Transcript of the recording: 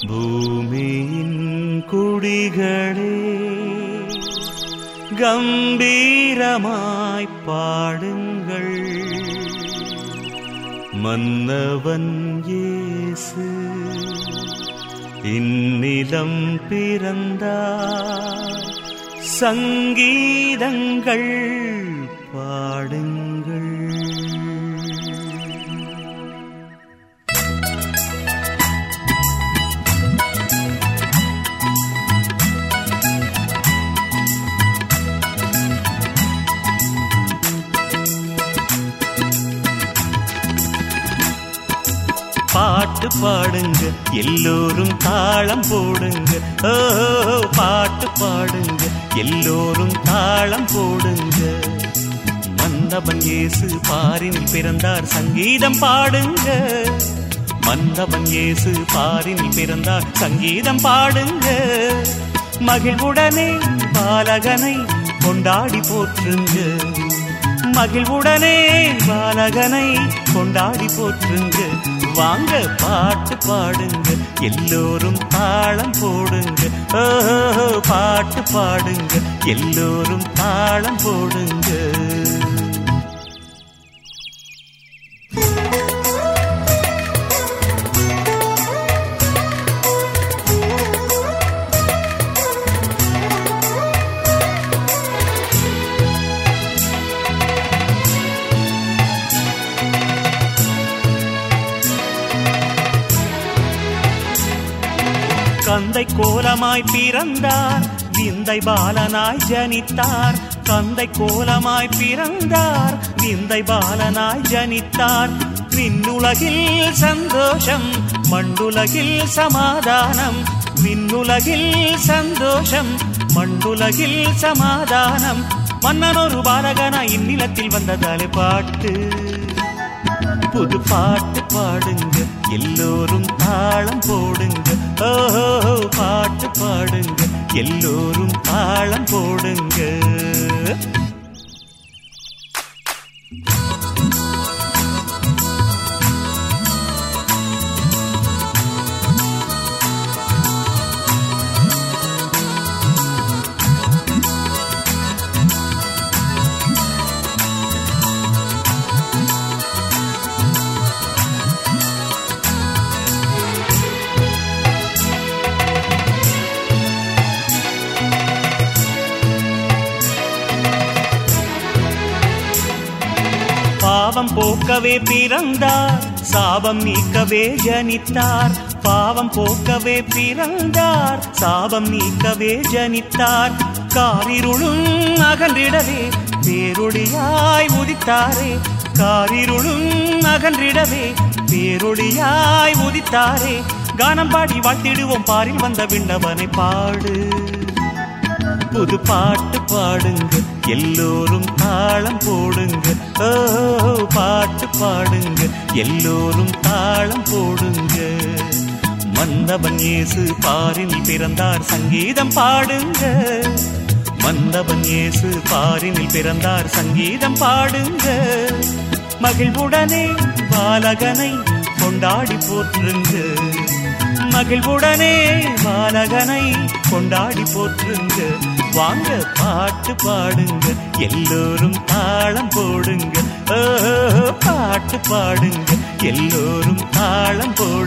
பூமியின் குடிகளே கம்பீரமாய் பாடுங்கள் மன்னவன் இயேசு இந்நிலம் பிறந்தார் சங்கீதங்கள் பாடுங்கள் பாட்டு பாடுங்க எல்லோரும் தாளம் போடுங்க ஓ பாட்டு பாடுங்க எல்லோரும் தாளம் போடுங்க மன்னவன் இயேசு பாரினில் பிறந்தார் சங்கீதம் பாடுங்க மன்னவன் இயேசு பாரினில் பிறந்தார் சங்கீதம் பாடுங்க மகிழ்வுடனே பாலகனை கொண்டாடி போற்றுங்க மகிழ்வுடனே பாலகனை கொண்டாடி போற்றுங்க வாங்க பாட்டு பாடுங்க எல்லோரும் தாளம் போடுங்க ஓ பாட்டு பாடுங்க எல்லோரும் தாளம் போடுங்க கந்தை கோலமாய் பிறந்தார் விந்தை பாலனாய் ஜனித்தார் கந்தை கோலமாய் பிறந்தார் விந்தை பாலனாய் ஜனித்தார் விண்ணுலகில் சந்தோஷம் மண்டுலகில் சமாதானம் விண்ணுலகில் சந்தோஷம் மண்டுலகில் சமாதானம் மன்னனொரு பாலகனாய் இந்நிலத்தில் வந்ததாலே பாட்டு புது பாட்டு பாடுங்க எல்லோரும் தாளம் போடுங்க ஓஹோ பாட்டு பாடுங்க எல்லோரும் தாளம் போடுங்க பாவம் போக்கவே பிறந்தார் சாபம் நீக்கவே ஜனித்தார் பாவம் போக்கவே பிறந்தார் சாபம் நீக்கவே ஜனித்தார் காரிருளும் அகன்றிடவே பேரொடியாய் உதித்தாரே காரிருளும் அகன்றிடவே பேரொடியாய் உதித்தாரே கானம் பாடி வாழ்த்திடுவோம் பாரில் வந்த விண்ணவனை பாடு புது பாட்டு பாடுங்க எல்லோரும் தாளம் போடுங்க ஓ பாட்டு பாடுங்க எல்லோரும் தாளம் போடுங்க மன்னவன் இயேசு பாரினில் பிறந்தார் சங்கீதம் பாடுங்க மன்னவன் இயேசு பாரினில் பிறந்தார் சங்கீதம் பாடுங்க மகிழ்வுடனே பாலகனை கொண்டாடி போற்றுங்க மகிழ்வுடனே பாலகனை கொண்டாடி போற்றுங்க வாங்க பாட்டு பாடுங்க எல்லோரும் தாளம் போடுங்க ஓ பாட்டு பாடுங்க எல்லோரும் தாளம் போடுங்க